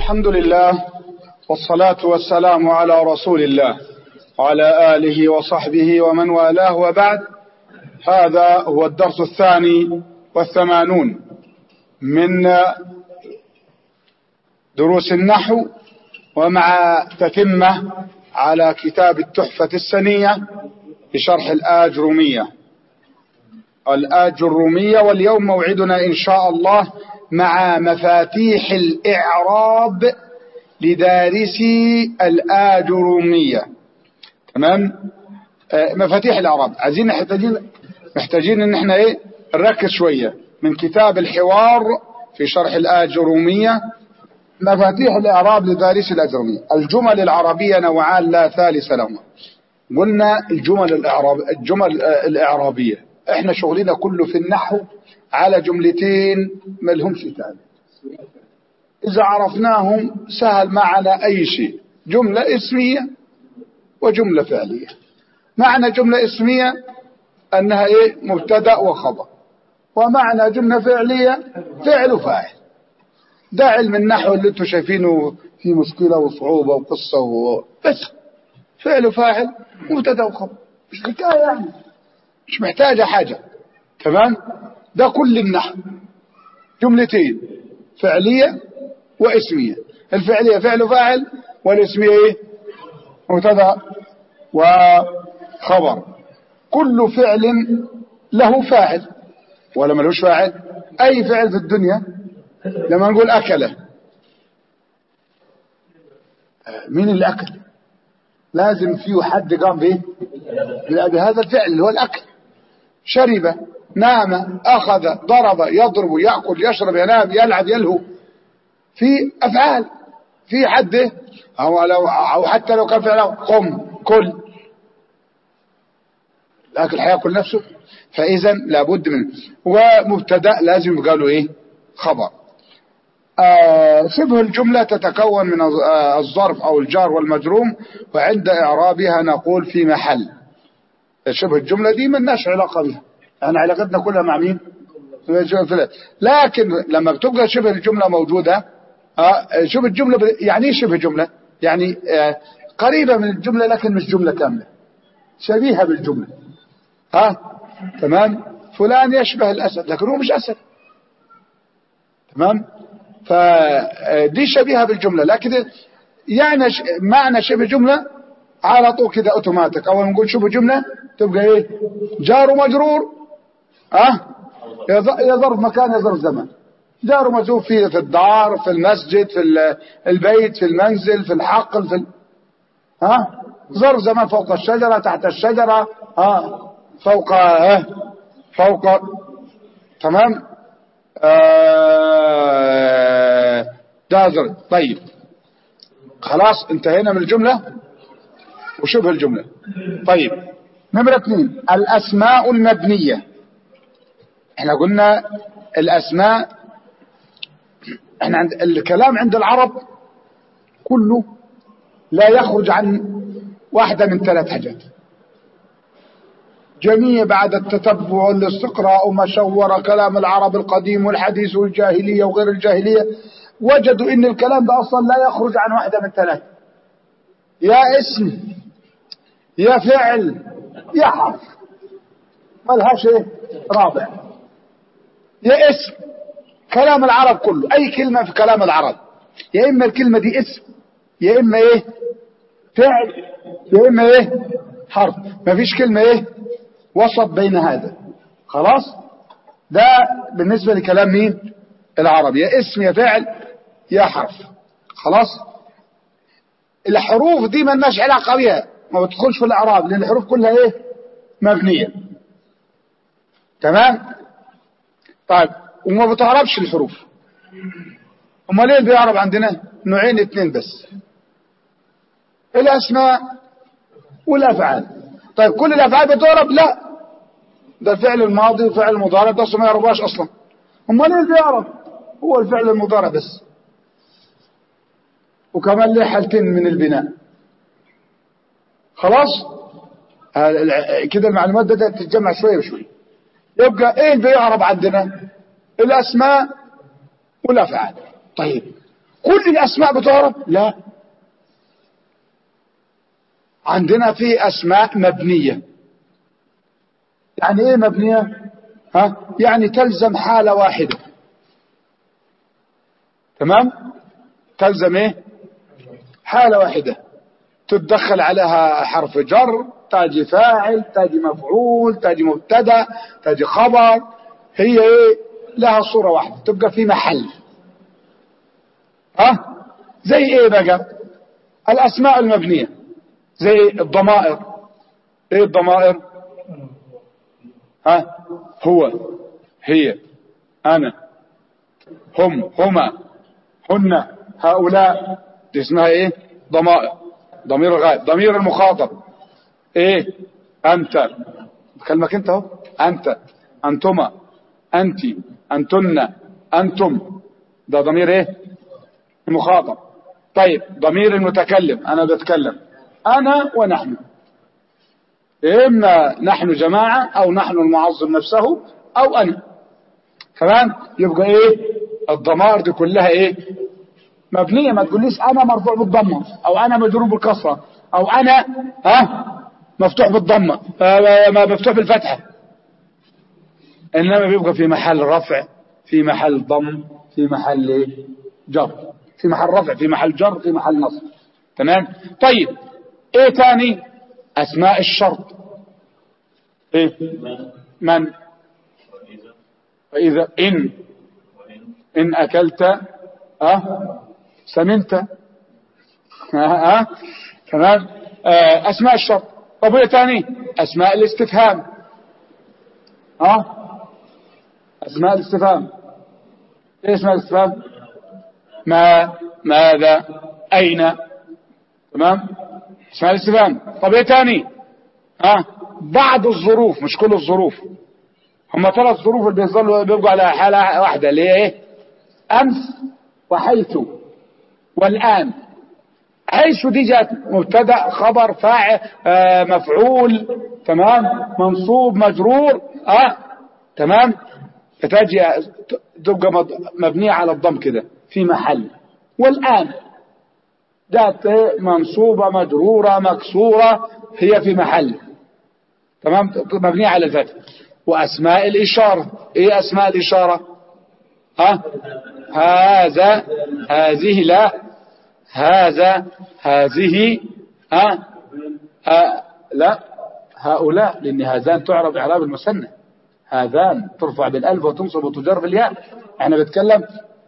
الحمد لله والصلاة والسلام على رسول الله وعلى آله وصحبه ومن والاه وبعد هذا هو الدرس الثاني والثمانون من دروس النحو ومع تتمة على كتاب التحفة السنية بشرح الآجرومية الآجرومية واليوم موعدنا إن شاء الله مع مفاتيح الإعراب لدارسي الآجرومية تمام آه مفاتيح الإعراب عايزين محتاجين محتاجين ان احنا ايه نركز شوية من كتاب الحوار في شرح الآجرومية مفاتيح الإعراب لدارسي الآجرومية الجمل العربية نوعان لا ثالث لهما قلنا الجمل الإعراب الجمل الإعرابية احنا شغلنا كله في النحو على جملتين ما لهمش ثالث إذا عرفناهم سهل معنا أي شيء جملة اسمية وجملة فعلية معنى جملة اسمية أنها إيه مبتدأ وخبر ومعنى جملة فعلية فعل وفاعل ده علم النحو اللي انتم شايفينه في مشكلة وصعوبة وقصة و... بس فعل وفاعل مبتدأ وخبر مش حكاية يعني مش محتاجة حاجة تمام ده كل النحو جملتين فعلية واسمية الفعلية فعل وفاعل والاسمية ايه مبتدا وخبر كل فعل له فاعل ولا ملوش فاعل اي فعل في الدنيا لما نقول اكله مين اللي اكل لازم فيه حد قام بايه بهذا الفعل اللي هو الاكل شرب نام اخذ ضرب يضرب ياكل يشرب ينام يلعب يلهو في افعال في حد او لو او حتى لو كان فعله قم كل لكن هياكل نفسه فاذا لابد من ومبتدا لازم يقالوا ايه خبر آه شبه الجملة تتكون من الظرف أو الجار والمجروم وعند إعرابها نقول في محل شبه الجملة دي ما لناش علاقة بها يعني علاقتنا كلها مع مين لكن لما بتبقى شبه الجملة موجودة آه شبه الجملة يعني ايه شبه جملة يعني آه قريبة من الجملة لكن مش جملة كاملة شبيهة بالجملة ها تمام فلان يشبه الأسد لكن هو مش أسد تمام فدي شبيهة بالجملة لكن يعني معنى شبه جملة على طول كده اوتوماتيك اول ما نقول شبه جملة تبقى ايه جار ومجرور اه يا ظرف مكان يا ظرف زمان جار ومجرور في في الدار في المسجد في البيت في المنزل في الحقل في ال... ها ظرف زمان فوق الشجرة تحت الشجرة ها فوق ها فوق تمام آه ده ظرف طيب خلاص انتهينا من الجملة وشبه الجملة طيب نمرة اثنين الأسماء المبنية احنا قلنا الأسماء احنا عند الكلام عند العرب كله لا يخرج عن واحدة من ثلاث حاجات جميع بعد التتبع والاستقراء وما شور كلام العرب القديم والحديث والجاهلية وغير الجاهلية وجدوا ان الكلام ده اصلا لا يخرج عن واحدة من ثلاث يا اسم يا فعل يا حرف ملهاش ايه رابع يا اسم كلام العرب كله اي كلمة في كلام العرب يا اما الكلمة دي اسم يا اما ايه فعل يا اما ايه حرف مفيش كلمة ايه وسط بين هذا خلاص ده بالنسبة لكلام مين العرب يا اسم يا فعل يا حرف خلاص الحروف دي ما لناش علاقة بيها ما بتدخلش في الاعراب لان الحروف كلها ايه مبنية تمام طيب وما بتعربش الحروف امال ايه اللي بيعرب عندنا نوعين اتنين بس الاسماء والافعال طيب كل الافعال بتعرب لا ده الفعل الماضي وفعل المضارع ده اصلا ما يعربهاش اصلا امال ايه اللي بيعرب هو الفعل المضارع بس وكمان له حالتين من البناء خلاص كده المعلومات ده تتجمع شويه بشويه يبقى ايه اللي بيعرب عندنا الاسماء والافعال طيب كل الأسماء بتعرف لا عندنا في أسماء مبنية يعني ايه مبنية ها يعني تلزم حالة واحدة تمام تلزم ايه حالة واحدة تتدخل عليها حرف جر تاجي فاعل تاجي مفعول تاجي مبتدا تاجي خبر هي ايه لها صورة واحدة تبقى في محل ها زي ايه بقى الاسماء المبنية زي الضمائر ايه الضمائر ها هو هي انا هم هما هن هؤلاء دي اسمها ايه ضمائر ضمير الغائب ضمير المخاطب ايه انت كلمك انت اهو انت انتما انت انتن انتم ده ضمير ايه المخاطب طيب ضمير المتكلم انا بتكلم انا ونحن اما نحن جماعة او نحن المعظم نفسه او انا كمان يبقى ايه الضمائر دي كلها ايه مبنية ما تقوليش انا مرفوع بالضمة او انا مجرور بالكسرة او انا ها مفتوح بالضمة ما مفتوح بالفتحة انما بيبقى في محل رفع في محل ضم في محل إيه؟ جر في محل رفع في محل جر في محل نصب تمام طيب ايه تاني اسماء الشرط ايه من فاذا ان ان اكلت اه سمنت اه تمام آه اسماء الشرط طب ايه تاني اسماء الاستفهام اه اسماء الاستفهام ايه اسماء الاستفهام ما ماذا اين تمام اسماء الاستفهام طب ايه تاني اه بعض الظروف مش كل الظروف هم ثلاث ظروف اللي بيظلوا بيبقوا على حاله واحده اللي هي ايه امس وحيث والان حيث دي جات مبتدا خبر فاعل آه مفعول تمام منصوب مجرور اه تمام فتجي تبقى مبنيه على الضم كده في محل والان ذات منصوبة مجرورة مكسورة هي في محل تمام مبنية على الفتح وأسماء الإشارة إيه أسماء الإشارة ها هذا هذه لا هذا هذه ها ها لا هؤلاء لأن هذان تعرف إعراب المثنى هذان ترفع بالألف وتنصب وتجر بالياء احنا بنتكلم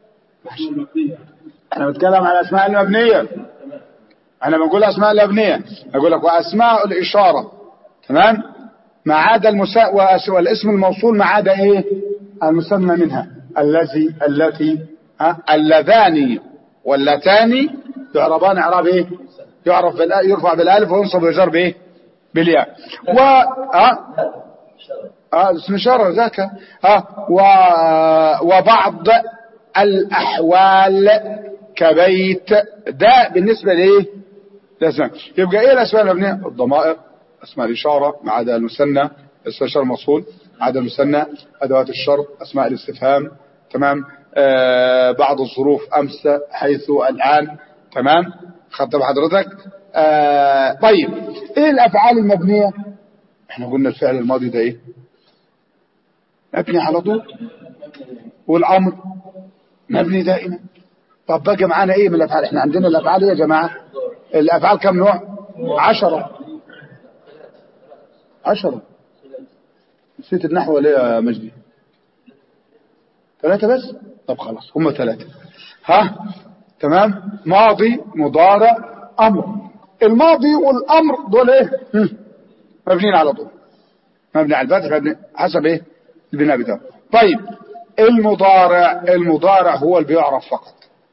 احنا بنتكلم على الأسماء المبنية احنا بنقول أسماء المبنية أقول لك وأسماء الإشارة تمام ما عدا المساء والاسم الموصول ما عدا ايه المسمى منها الذي التي ها اللذان واللتان يعربان اعراب ايه يعرف يرفع بالالف وينصب ويجر بايه بالياء و ها اه اسم اشاره ذاك ها و... وبعض الاحوال كبيت ده بالنسبه لايه الاسماء يبقى ايه الاسماء المبنيه الضمائر اسماء الاشاره ما عدا المثنى اسم الشر الموصول عدا المثنى ادوات الشرط اسماء الاستفهام تمام آه بعض الظروف امس حيث الان تمام خدت بحضرتك آه طيب ايه الافعال المبنيه احنا قلنا الفعل الماضي ده ايه مبني على طول والامر مبني دائما طب بقى معانا ايه من الافعال احنا عندنا الافعال ايه يا جماعه الافعال كم نوع عشرة عشرة نسيت النحو ولا يا مجدي ثلاثة بس طب خلاص هم ثلاثة ها تمام ماضي مضارع امر الماضي والامر دول ايه مبنيين على طول مبني على الفتح مبني حسب ايه البناء بتاعه طيب المضارع المضارع هو اللي بيعرف فقط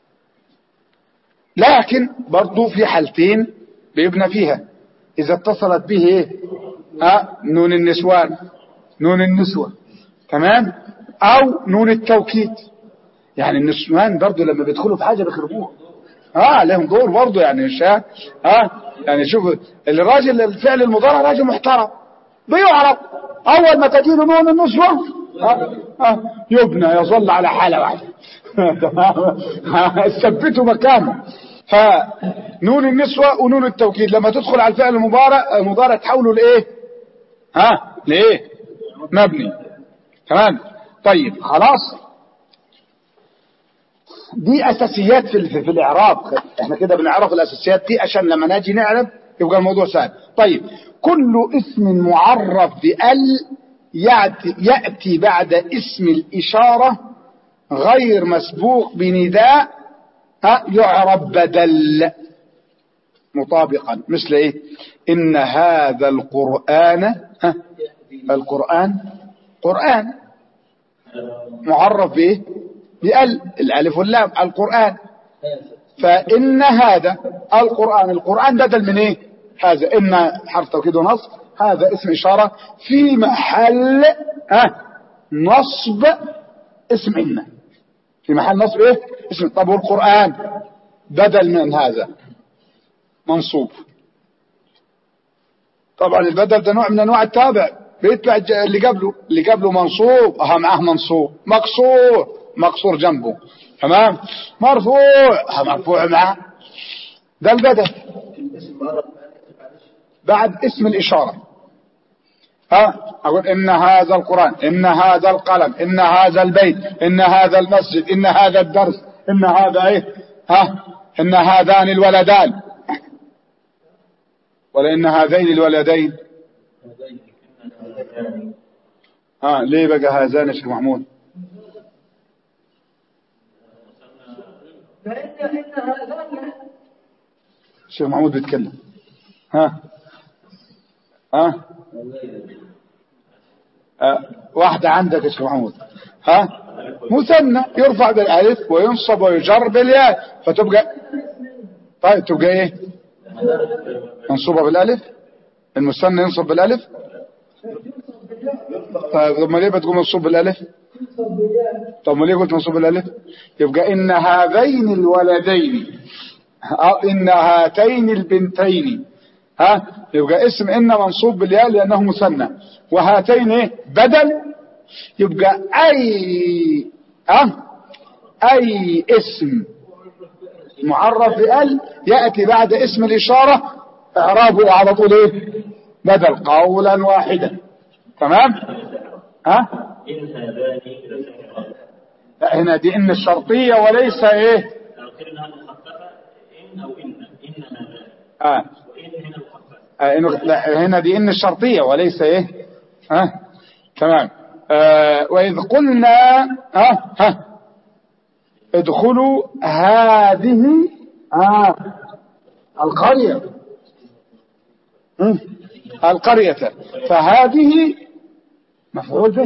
لكن برضو في حالتين بيبنى فيها اذا اتصلت به ايه ها نون النسوان نون النسوة تمام او نون التوكيد يعني النسوان برضو لما بيدخلوا في حاجة بيخربوها اه لهم دور برضو يعني مش ها يعني شوف الراجل الفعل المضارع راجل محترم بيعرف اول ما تجي له نون النسوة ها ها يبنى يظل على حالة واحدة ثبته مكانه فنون النسوة ونون التوكيد لما تدخل على الفعل المضارع المضارع تحوله لايه ها لايه مبني تمام طيب خلاص دي اساسيات في, في, في الاعراب احنا كده بنعرف الاساسيات دي عشان لما نجي نعرف يبقى الموضوع سهل طيب كل اسم معرف بال يأتي, يأتي بعد اسم الإشارة غير مسبوق بنداء ها يعرب بدل مطابقا مثل ايه ان هذا القرآن ها القرآن قرآن معرف بايه بال الالف واللام القرآن فان هذا القرآن القرآن بدل من ايه هذا ان حرف توكيد ونصب هذا اسم اشارة في محل ها نصب اسم ان في محل نصب ايه اسم طب والقرآن بدل من هذا منصوب طبعا البدل ده نوع من انواع التابع بيتبع اللي قبله اللي قبله منصوب اه معاه منصوب مقصور مقصور جنبه تمام مرفوع اه مرفوع معاه ده البدل بعد اسم الإشارة ها أقول إن هذا القرآن إن هذا القلم إن هذا البيت إن هذا المسجد إن هذا الدرس إن هذا إيه ها إن هذان الولدان ولا إن هذين الولدين ها ليه بقى هذان يا شيخ محمود الشيخ محمود بيتكلم ها ها أه. واحدة عندك يا شيخ محمود ها مثنى يرفع بالالف وينصب ويجر بالياء فتبقى طيب تبقى ايه منصوبة بالالف المثنى ينصب بالالف طيب ما ليه بتقول منصوب بالالف طب ما ليه قلت منصوب بالالف يبقى ان هذين الولدين او ان هاتين البنتين ها يبقى اسم ان منصوب بالياء لانه مثنى وهاتين ايه بدل يبقى اي اه اي اسم معرف بال ياتي بعد اسم الاشاره اعرابه على طول ايه بدل قولا واحدا تمام ها إن هذان لا هنا دي ان الشرطيه وليس ايه أخرنا مخففة إن أو إن إن هذان اه وإن هنا مخففة آه، إنه- لا هنا دي ان الشرطية وليس ايه ها تمام آه واذ قلنا ها ها ادخلوا هذه آه القرية مم. القرية فهذه مفعول به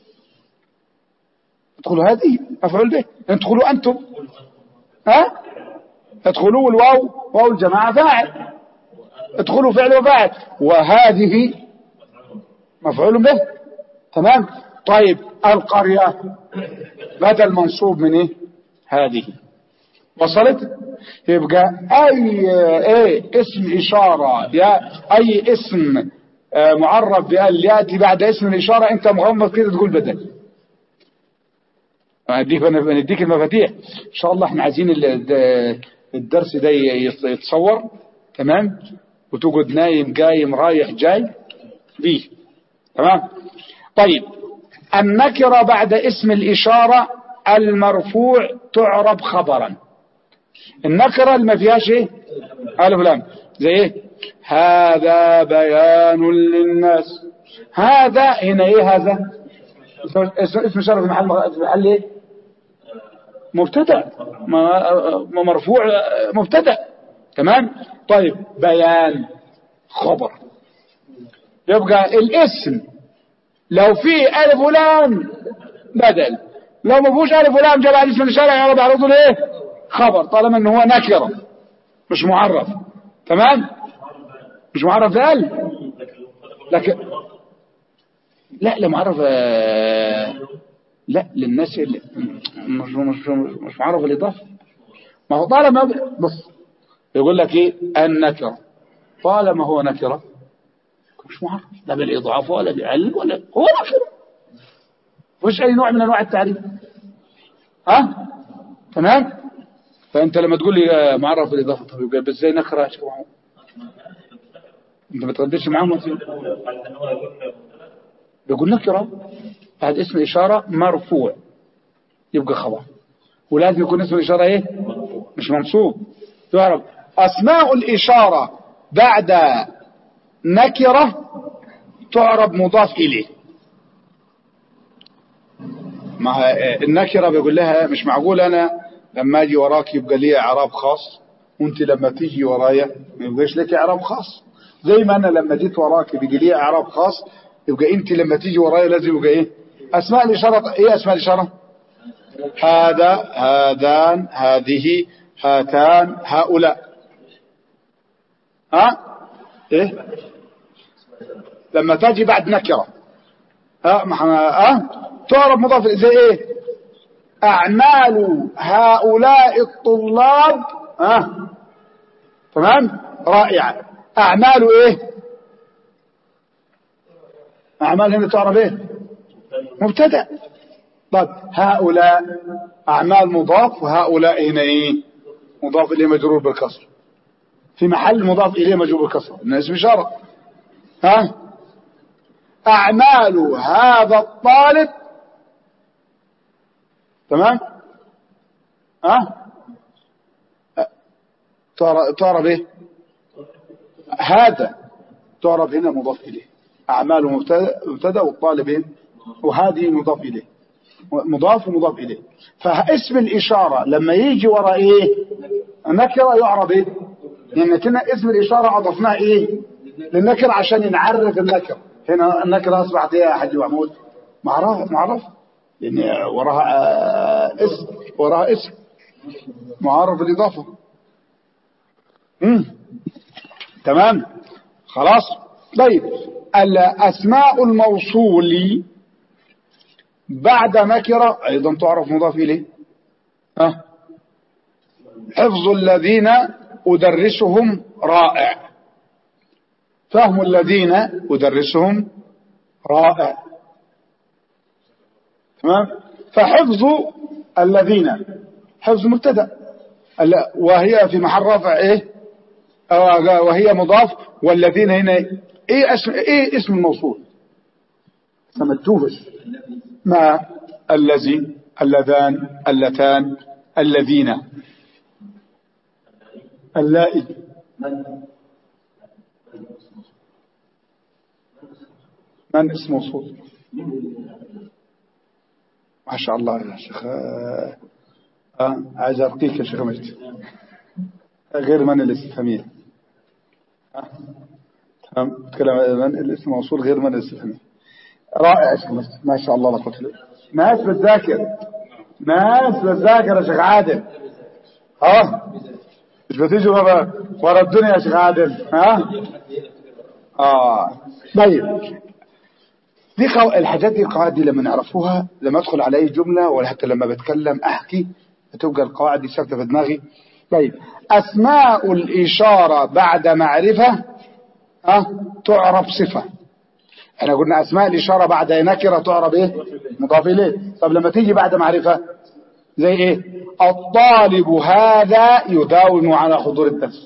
ادخلوا هذه مفعول به ادخلوا انتم ها ادخلوا الواو واو الجماعة فاعل ادخلوا فعل وفاعل وهذه مفعول به تمام طيب القرية بدل منصوب من ايه هذه وصلت يبقى اي ايه اسم اشارة يا اي اسم آه، معرف بأن يأتي بعد اسم الإشارة أنت مغمض كده تقول بدل هديك نديك المفاتيح إن شاء الله احنا عايزين ال- الد- الدرس ده يت- يتصور تمام وتقعد نايم قايم رايح جاي بيه تمام طيب النكرة بعد اسم الإشارة المرفوع تعرب خبرا النكرة اللي ما فيهاش ايه ألف لام زي ايه هذا بيان للناس هذا هنا ايه هذا اسم اسم إشارة في محل في محل ايه مبتدا ما- ما مرفوع مبتدا تمام طيب بيان خبر يبقى الاسم لو فيه الف ولام بدل لو ما فيهوش الف ولام جاء بعد اسم الاشاره يعرض على طول ايه خبر طالما ان هو نكره مش معرف تمام مش معرف بال لكن لا لا معرف آه، لا للناس اللي مش مش مش, مش معرف الاضافه ما هو طالما بص يقول لك ايه النكره طالما هو نكره مش معرف لا بالاضافه ولا بعلم ولا هو نكره مفيش اي نوع من انواع التعريف ها تمام فانت لما تقول لي آه، معرف بالاضافه طب يبقى ازاي نكره يا شيخ محمود انت ما ترددش معاهم قال ان هو يقول مبتدا بيقول نكره بعد اسم اشاره مرفوع يبقى خبر ولازم يكون اسم الاشاره ايه مش منصوب تعرف اسماء الاشاره بعد نكره تعرب مضاف اليه مع النكره بيقول لها مش معقول انا لما اجي وراك يبقى لي اعراب خاص وانت لما تيجي ورايا ما يبقاش لك اعراب خاص زي ما انا لما جيت وراك بيجي لي اعراب خاص يبقى انت لما تيجي ورايا لازم يبقى ايه اسماء الاشاره ايه اسماء الاشاره هذا هذان هذه هاتان هؤلاء ها ايه لما تجي بعد نكره ها ما احنا ها تعرف مضاف زي ايه اعمال هؤلاء الطلاب ها تمام رائعه اعمال ايه اعمال هنا تعرف ايه مبتدا طيب هؤلاء اعمال مضاف وهؤلاء هنا ايه مضاف اليه مجرور بالكسر في محل مضاف اليه مجرور بالكسر إنه اسم اشاره ها اعمال هذا الطالب تمام ها تعرف تعرف ايه هذا تعرف هنا مضاف اليه اعماله مبتدا مبتدا والطالب ايه وهذه مضاف اليه مضاف ومضاف اليه فاسم الاشاره لما يجي ورا ايه نكره يعرب ايه لان كنا اسم الاشاره اضفناه ايه للنكره عشان نعرف النكره هنا النكره اصبحت ايه يا حاج محمود معرف معرف لان وراها آه، اسم وراها اسم معرف الاضافه امم تمام خلاص طيب الاسماء الموصول بعد نكره ايضا تعرف مضاف اليه ها حفظ الذين ادرسهم رائع فهم الذين ادرسهم رائع تمام فحفظ الذين حفظ مبتدا ال- وهي في محل رفع ايه آه، وهي مضاف والذين هنا ايه اسم ايه اسم الموصول سمتوفش ما الذي اللذان اللتان الذين اللائي من اسم موصول ما شاء الله يا شيخ آه، آه، عايز ارقيك يا شيخ مجد غير من الاستفهامية آه، تمام تكلم من الاسم موصول غير من الاستفهامية رائع يا شيخ مجد ما شاء الله لا قوه الا بالله ناس بتذاكر ناس بتذاكر يا شيخ عادل ها مش بتيجي ورا ورا الدنيا يا شيخ عادل ها اه طيب دي قو... الحاجات دي القواعد دي لما نعرفوها لما ادخل على اي جمله ولا حتى لما بتكلم احكي هتبقى القواعد دي ثابته في دماغي طيب اسماء الاشاره بعد معرفه ها تعرف صفه احنا قلنا اسماء الاشاره بعد نكره تعرف ايه مضاف اليه طب لما تيجي بعد معرفه زي ايه الطالب هذا يداوم على حضور الدرس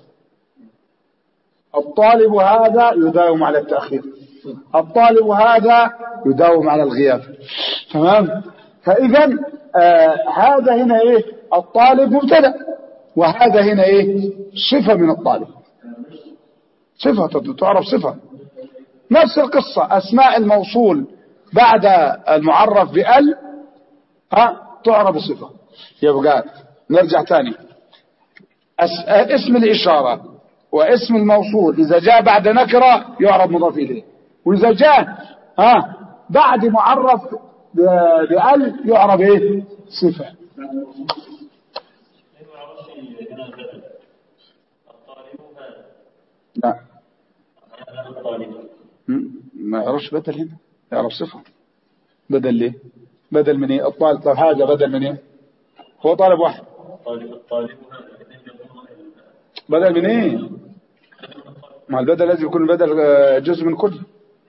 الطالب هذا يداوم على التأخير الطالب هذا يداوم على الغياب تمام فإذا آه هذا هنا إيه الطالب مبتدا وهذا هنا إيه صفة من الطالب صفة تعرف صفة نفس القصة أسماء الموصول بعد المعرف بأل ها تعرف صفة يبقى نرجع تاني أس... اسم الإشارة واسم الموصول إذا جاء بعد نكرة يعرف مضاف إليه وإذا جاء ها بعد معرف ب... بأل يعرف إيه صفة ليه ما عرفش هنا بدل الطالب هذا لا هذا الطالب م- ما يعرفش بدل هنا يعرف صفة بدل ليه بدل من ايه الطالب طب هذا بدل من ايه هو طالب واحد الطالب الطالب هذا الاثنين يضمون ال- بدل من ايه ما البدل لازم يكون البدل آه، جزء من كل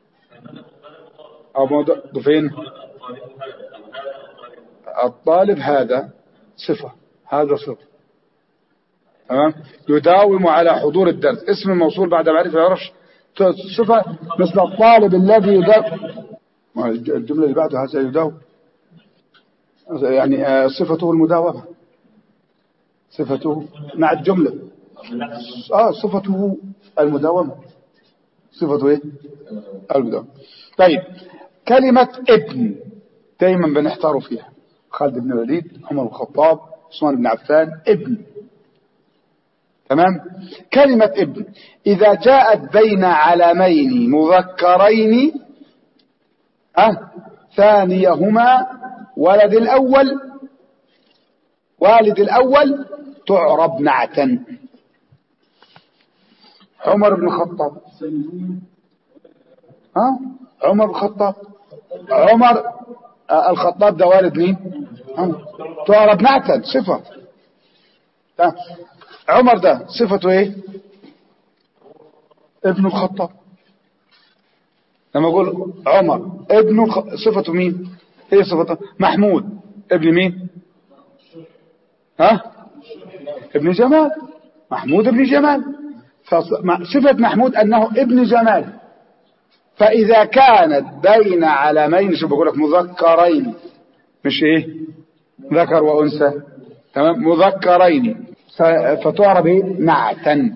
او موضوع ده فين الطالب هذا أو هذا الطالب الطالب هذا صفة هذا صفة تمام يداوم على حضور الدرس اسم الموصول بعد معرفة يعرفش صفة مثل الطالب الذي يداوم الجملة اللي بعدها هذا يداوم يعني آه، صفته المداومة صفته مع الجملة آه صفته المداومة صفته ايه المداومة طيب كلمة ابن دايما بنحتار فيها خالد بن الوليد عمر بن الخطاب عثمان بن عفان ابن تمام كلمة ابن إذا جاءت بين علمين مذكرين أه ثانيهما ولد الأول والد الأول تعرب نعتا عمر بن الخطاب ها عمر بن الخطاب عمر آه، الخطاب ده والد مين عمر تعرب نعتا صفة عمر ده صفته ايه ابن الخطاب لما اقول عمر ابن صفته مين ايه صفته محمود ابن مين ها ابن جمال محمود ابن جمال صفة محمود انه ابن جمال فاذا كانت بين علمين شو بقول لك مذكرين مش ايه ذكر وانثى تمام مذكرين فتعرب ايه نعتا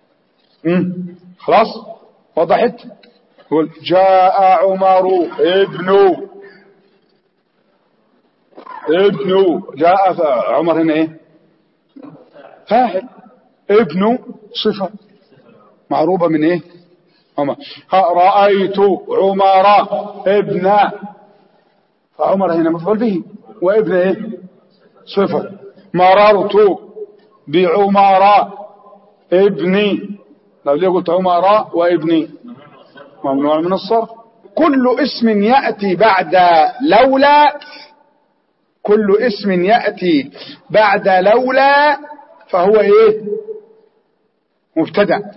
خلاص وضحت يقول جاء عمر ابن ابن جاء عمر هنا ايه فاعل ابن صفة معروبة من ايه عمر رأيت عمر ابن فعمر هنا مفعول به وابن ايه صفة مررت بعمراء ابني لو ليه قلت عمراء وابني ممنوع من الصرف كل اسم يأتي بعد لولا كل اسم يأتي بعد لولا فهو ايه مبتدا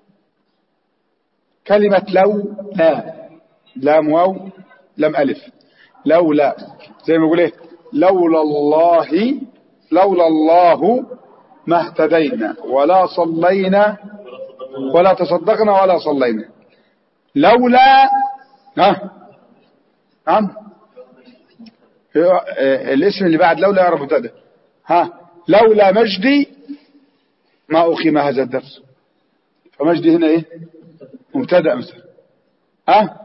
كلمة لو لا لام واو لم ألف لولا زي ما يقول ايه لولا الله لولا الله ما اهتدينا ولا صلينا ولا تصدقنا ولا صلينا لولا ها نعم الاسم اللي بعد لولا يعرف مبتدا ها لولا مجدي ما أقيم هذا الدرس فمجدي هنا ايه مبتدا مثلا ها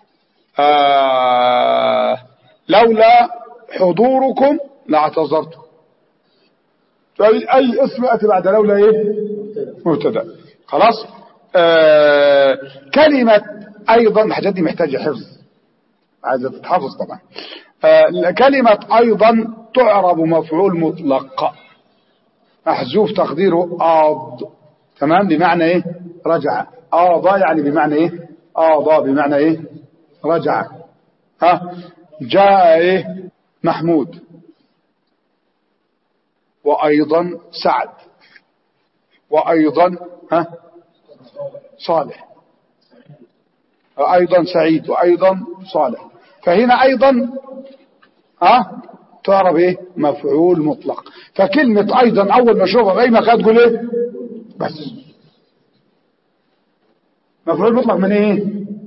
آه لولا حضوركم لاعتذرتم أي اسم يأتي بعد لولا إيه مبتدا خلاص آه كلمة أيضا الحاجات دي محتاجة حفظ عايزة تتحفظ طبعا آه كلمة أيضا تعرب مفعول مطلق محذوف تقديره آض تمام بمعنى إيه رجع آضى يعني بمعنى إيه آضى بمعنى إيه رجع ها جاء إيه محمود وأيضا سعد وأيضا ها صالح وأيضا سعيد وأيضا صالح فهنا أيضا ها تعرف ايه مفعول مطلق فكلمة ايضا اول ما اشوفها في اي مكان تقول ايه بس مفعول مطلق من ايه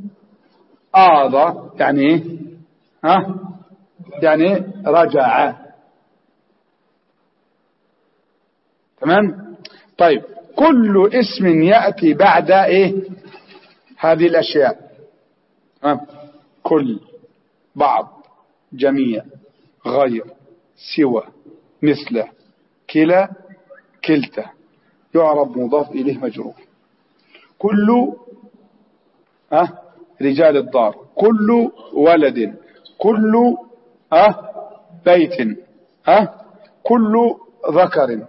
اعضى يعني ايه ها يعني ايه رجع تمام طيب كل اسم يأتي بعد ايه هذه الاشياء تمام كل بعض جميع غير سوى مثل كلا كلتا يعرب مضاف إليه مجرور كل أه رجال الدار كل ولد كل أه بيت أه كل ذكر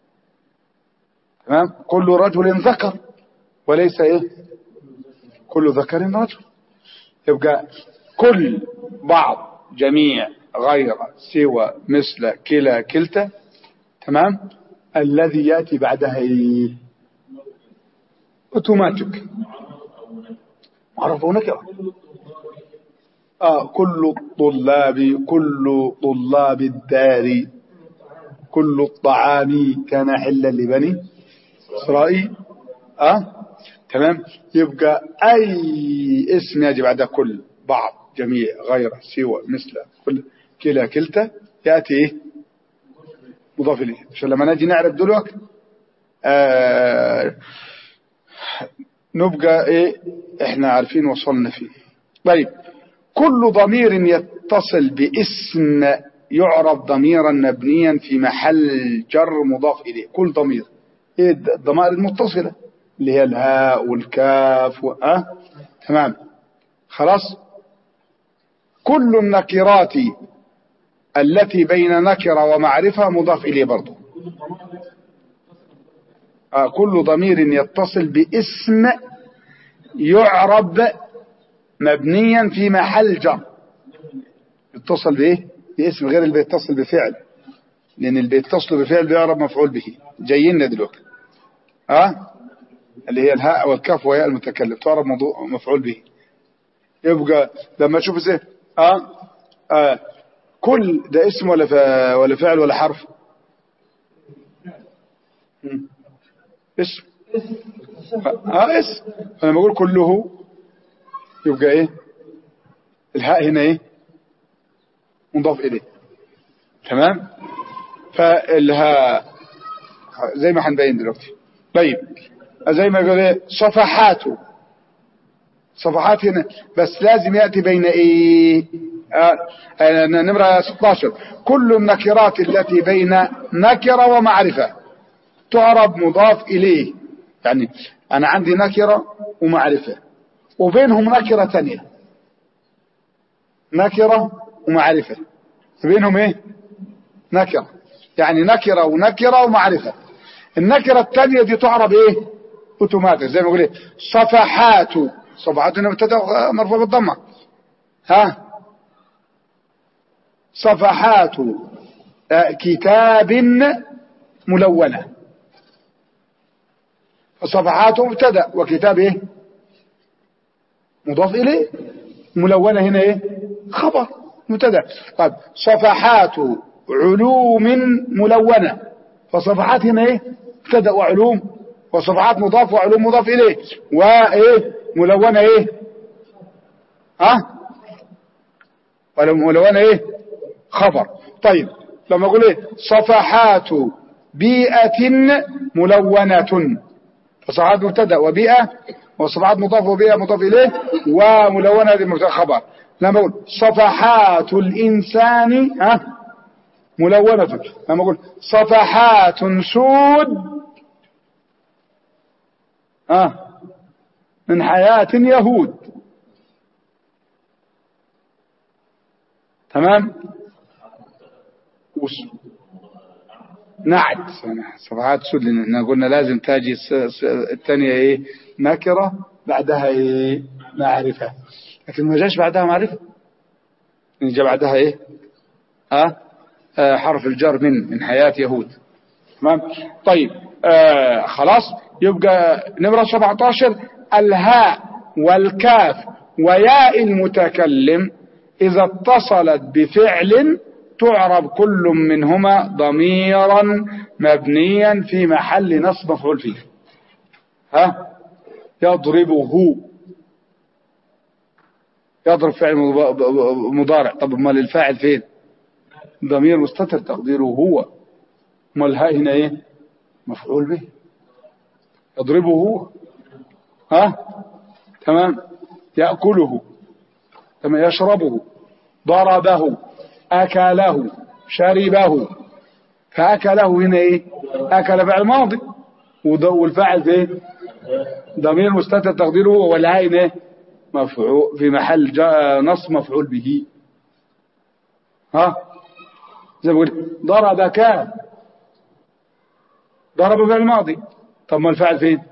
تمام كل رجل ذكر وليس ايه كل ذكر رجل يبقى كل بعض جميع غير سوى مثل كلا كلتا تمام الذي يأتي بعدها ايه اوتوماتيك معرف نكرة آه كل الطلاب كل طلاب الدار كل الطعام كان حلا لبني إسرائيل أه تمام يبقى أي اسم يجي بعد كل بعض جميع غير سوى مثل كل كلا كلتا يأتي إيه مضاف إليه عشان لما نجي نعرف دلوقتي آه نبقى إيه إحنا عارفين وصلنا فيه طيب كل ضمير يتصل باسم يعرف ضميرا مبنيا في محل جر مضاف إليه كل ضمير إيه الضمائر المتصلة اللي هي الهاء والكاف و... أه؟ تمام خلاص كل النكرات التي بين نكرة ومعرفة مضاف إليه برضو آه كل ضمير يتصل باسم يعرب مبنيا في محل جر يتصل بايه باسم غير اللي بيتصل بفعل لان اللي بيتصل بفعل بيعرب مفعول به جايين دلوقتي ها أه؟ اللي هي الهاء والكاف وهي المتكلم تعرب موضوع مفعول به يبقى لما تشوف ازاي اه, آه. كل ده اسم ولا ف... ولا فعل ولا حرف مم. اسم اه اسم فلما اقول كله يبقى ايه الهاء هنا ايه مضاف اليه تمام فالهاء زي ما هنبين دلوقتي طيب زي ما يقول ايه صفحاته صفحات هنا بس لازم يأتي بين ايه آه نمرة 16 كل النكرات التي بين نكرة ومعرفة تعرب مضاف إليه يعني أنا عندي نكرة ومعرفة وبينهم نكرة تانية نكرة ومعرفة بينهم ايه نكرة يعني نكرة ونكرة ومعرفة النكرة التانية دي تعرب ايه اوتوماتيك زي ما بقول ايه صفحات صفحات هنا مبتدا مرفوع بالضمه ها صفحات كتاب ملونة فصفحات مبتدا وكتاب ايه مضاف اليه ملونة هنا ايه خبر مبتدا طيب صفحات علوم ملونة فصفحات هنا ايه مبتدا وعلوم وصفحات مضاف وعلوم مضاف اليه وايه ملونة ايه ها ولا ملونة ايه خبر طيب لما اقول ايه صفحات بيئة ملونة فصفحات مبتدا وبيئة وصفحات مضاف وبيئة مضاف اليه وملونة دي خبر لما اقول صفحات الانسان ها ملونة لما اقول صفحات سود ها من حياة يهود تمام وس... نعت صفحات سود لان قلنا لازم تاجي الثانية ايه نكرة بعدها ايه معرفة لكن ما جاش بعدها معرفة جاء بعدها ايه ها آه حرف الجر من من حياة يهود تمام طيب آه خلاص يبقى نمرة 17 الهاء والكاف وياء المتكلم إذا اتصلت بفعل تعرب كل منهما ضميرا مبنيا في محل نصب مفعول فيه ها يضربه يضرب فعل مضارع طب امال الفاعل فين ضمير مستتر تقديره هو امال الهاء هنا ايه مفعول به يضربه هو ها تمام يأكله تمام يشربه ضربه أكله شربه فأكله هنا ايه أكل فعل ماضي والفاعل فين ضمير مستتر تقديره هو والهاء ايه مفعول في محل نص مفعول به ها زي ما بقول ضربك ضرب فعل ماضي طب ما الفعل فين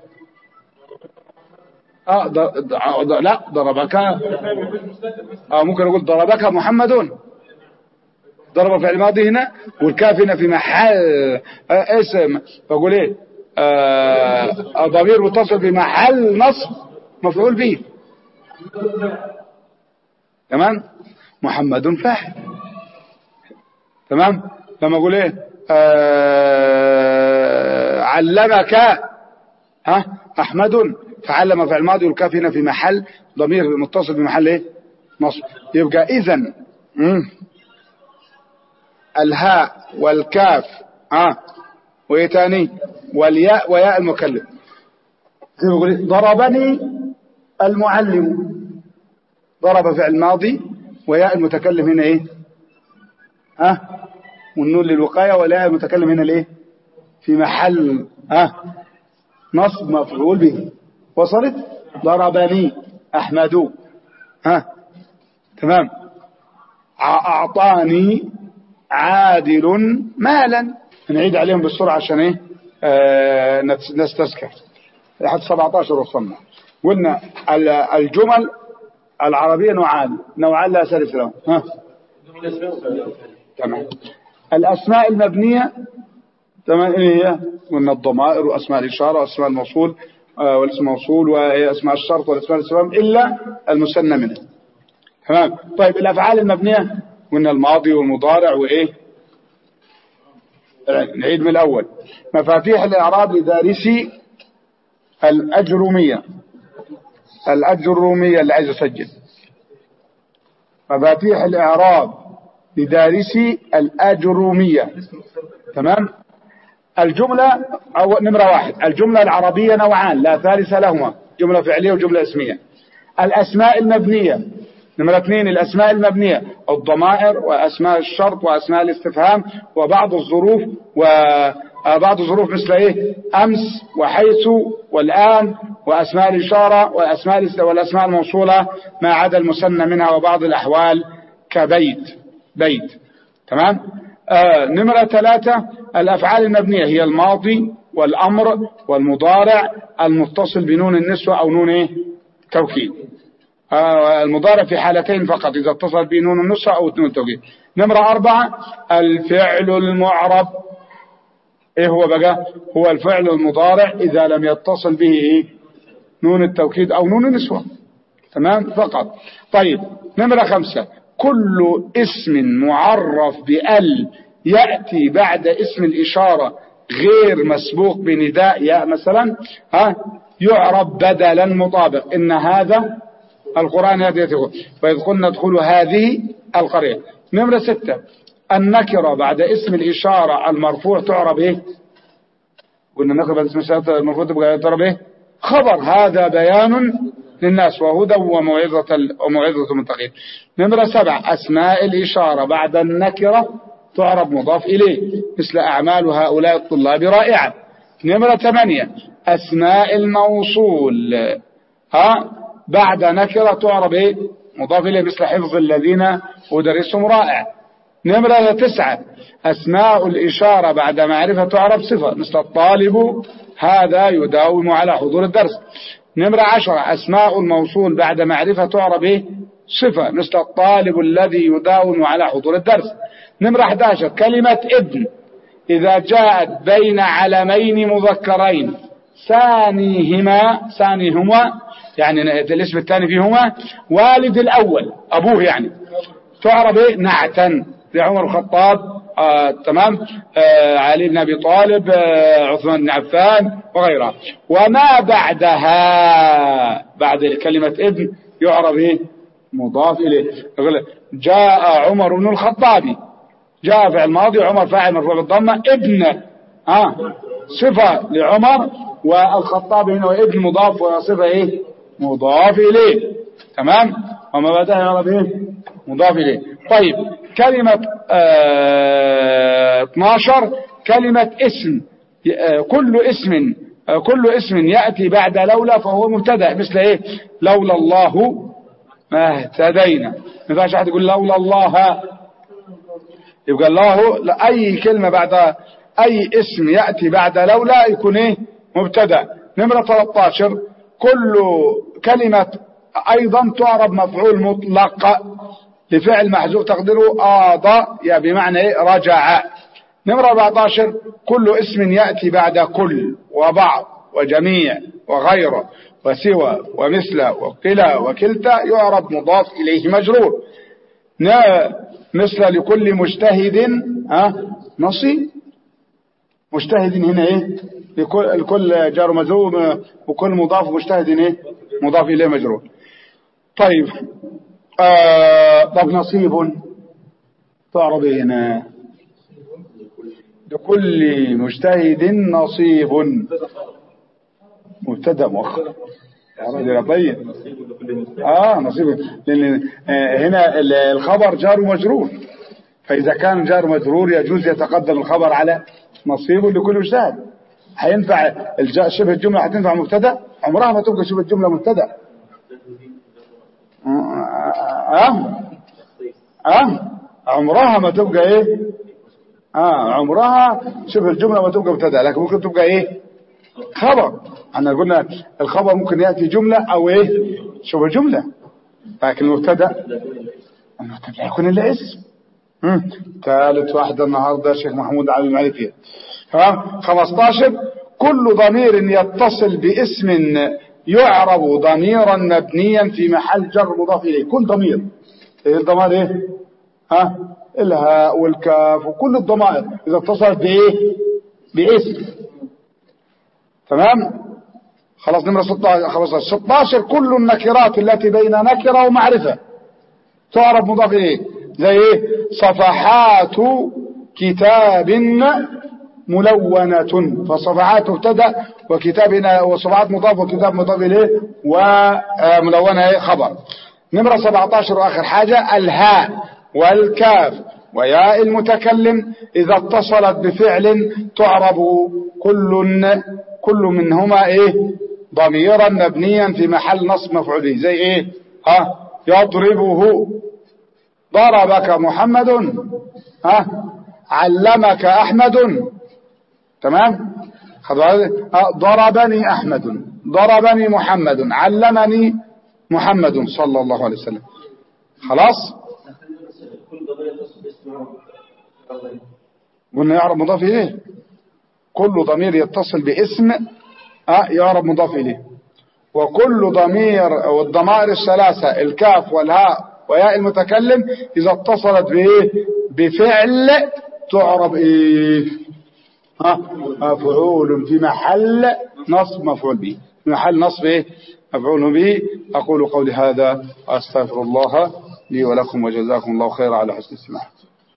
اه ض... ض... لا ضربك اه ممكن اقول ضربك محمد ضرب فعل ماضي هنا والكاف هنا في محل آه اسم بقول ايه آه ضمير متصل بمحل نصب مفعول به تمام محمد فاعل تمام لما اقول ايه آه علمك ها أحمد فعلم في الماضي والكاف هنا في محل ضمير متصل بمحل ايه نصب يبقى اذا الهاء والكاف ها وايه تاني والياء وياء المكلم زي ما بقول ضربني المعلم ضرب فعل ماضي وياء المتكلم هنا ايه ها والنون للوقايه ولا المتكلم هنا الايه في محل ها نصب مفعول به وصلت ضربني احمد ها تمام اعطاني عادل مالا نعيد عليهم بالسرعه عشان ايه آه نستذكر لحد 17 وصلنا قلنا الجمل العربية نوعان نوعان لا سلف لهم ها تمام الأسماء المبنية تمام ايه هي قلنا الضمائر وأسماء الإشارة وأسماء الموصول آه والاسم الموصول وأسماء الشرط والأسماء الاستفهام إلا المثنى منه تمام طيب الأفعال المبنية قلنا الماضي والمضارع وإيه نعيد من الأول مفاتيح الإعراب لدارسي الأجرمية الأجرمية اللي عايز أسجل مفاتيح الإعراب لدارسي الأجرمية تمام الجملة أو نمرة واحد الجملة العربية نوعان لا ثالث لهما جملة فعلية وجملة اسمية الأسماء المبنية نمرة اثنين الأسماء المبنية الضمائر وأسماء الشرط وأسماء الاستفهام وبعض الظروف وبعض الظروف مثل إيه أمس وحيث والآن وأسماء الإشارة والأسماء والأسماء الموصولة ما عدا المثنى منها وبعض الأحوال كبيت بيت تمام آه نمرة ثلاثة الأفعال المبنية هي الماضي والأمر والمضارع المتصل بنون النسوة أو نون إيه توكيد آه المضارع في حالتين فقط إذا اتصل به نون النسوة أو نون التوكيد نمرة أربعة الفعل المعرب إيه هو بقى هو الفعل المضارع إذا لم يتصل به إيه نون التوكيد أو نون النسوة تمام فقط طيب نمرة خمسة كل اسم معرف بأل يأتي بعد اسم الإشارة غير مسبوق بنداء يا مثلا ها يعرب بدلا مطابق إن هذا القرآن يأتي يقول فإذ قلنا ادخلوا هذه القرية نمرة ستة النكرة بعد اسم الإشارة المرفوع تعرب إيه قلنا النكرة بعد اسم الإشارة المرفوع تبقى تعرب إيه خبر هذا بيان للناس وهدى وموعظة وموعظة المتقين نمرة سبع أسماء الإشارة بعد النكرة تعرب مضاف إليه مثل أعمال هؤلاء الطلاب رائعة نمرة ثمانية أسماء الموصول ها بعد نكرة تعرب إيه مضاف إليه مثل حفظ الذين ودرسهم رائع نمرة تسعة أسماء الإشارة بعد معرفة تعرب صفة مثل الطالب هذا يداوم على حضور الدرس نمرة عشرة أسماء الموصول بعد معرفة تعرب إيه صفة مثل الطالب الذي يداوم على حضور الدرس نمرة 11 كلمة ابن إذا جاءت بين علمين مذكرين ثانيهما ثانيهما يعني الاسم الثاني فيهما والد الأول أبوه يعني تعرب إيه نعتا لعمر الخطاب آه تمام آه علي بن أبي طالب آه عثمان بن عفان وغيرها وما بعدها بعد كلمة ابن يعرب إيه مضاف إليه جاء عمر بن الخطاب جاء في الماضي عمر فاعل مرفوع بالضمة ابن آه صفة لعمر والخطاب هنا ابن مضاف وصفة ايه مضاف إليه تمام وما بعدها يعرب ايه مضاف إليه طيب كلمة آه 12 كلمة اسم آه كل اسم آه كل اسم يأتي بعد لولا فهو مبتدا مثل ايه لولا الله ما اهتدينا ما ينفعش احد يقول لولا الله يبقى الله لا اي كلمة بعد اي اسم يأتي بعد لولا يكون ايه مبتدا نمرة 13 كل كلمة ايضا تعرب مفعول مطلق لفعل محذوف تقديره آضى يا بمعنى ايه رجع نمرة 14 كل اسم يأتي بعد كل وبعض وجميع وغيره وسوى ومثل وكلا وكلتا يعرب مضاف إليه مجرور مثل لكل مجتهد ها نصيب مجتهد هنا ايه لكل الكل جار مجرور وكل مضاف مجتهد ايه مضاف اليه مجرور طيب آه طب نصيب تعرض هنا لكل مجتهد نصيب مبتدا مؤخر يا راجل طيب اه نصيب لان آه هنا الخبر جار ومجرور فاذا كان جار مجرور يجوز يتقدم الخبر على نصيب لكل مجتهد هينفع شبه الجمله هتنفع مبتدا عمرها ما تبقى شبه الجمله مبتدا اه اه عمرها ما تبقى ايه اه عمرها شبه الجمله ما تبقى مبتدا لكن ممكن تبقى ايه خبر احنا قلنا الخبر ممكن ياتي جمله او ايه شبه جمله لكن المبتدا المبتدا يكون الا اسم ثالث واحده النهارده شيخ محمود علي المالكي ها 15 كل ضمير يتصل باسم يعرب ضميرا مبنيا في محل جر مضاف اليه كل ضمير ايه الضمائر ايه ها الهاء والكاف وكل الضمائر اذا اتصلت بايه باسم تمام خلاص نمرة 16 15 16 كل النكرات التي بين نكرة ومعرفة تعرف مضاف اليه زي ايه صفحات كتاب ملونة فصفحات مبتدا وكتابنا وصفحات مضاف وكتاب مضاف اليه وملونة خبر نمرة 17 واخر حاجة الهاء والكاف وياء المتكلم إذا اتصلت بفعل تعرب كل كل منهما ايه ضميرا مبنيا في محل نصب مفعول به زي ايه ها يضربه ضربك محمد ها علمك احمد تمام ضربني احمد ضربني محمد علمني محمد صلى الله عليه وسلم خلاص قلنا يعرب مضاف اليه كل ضمير يتصل باسم أه يعرب مضاف اليه وكل ضمير والضمائر الثلاثه الكاف والهاء وياء المتكلم اذا اتصلت بايه بفعل تعرب ايه ها مفعول في محل نصب مفعول به في محل نصب ايه مفعول به اقول قولي هذا استغفر الله لي ولكم وجزاكم الله خيرا على حسن الاستماع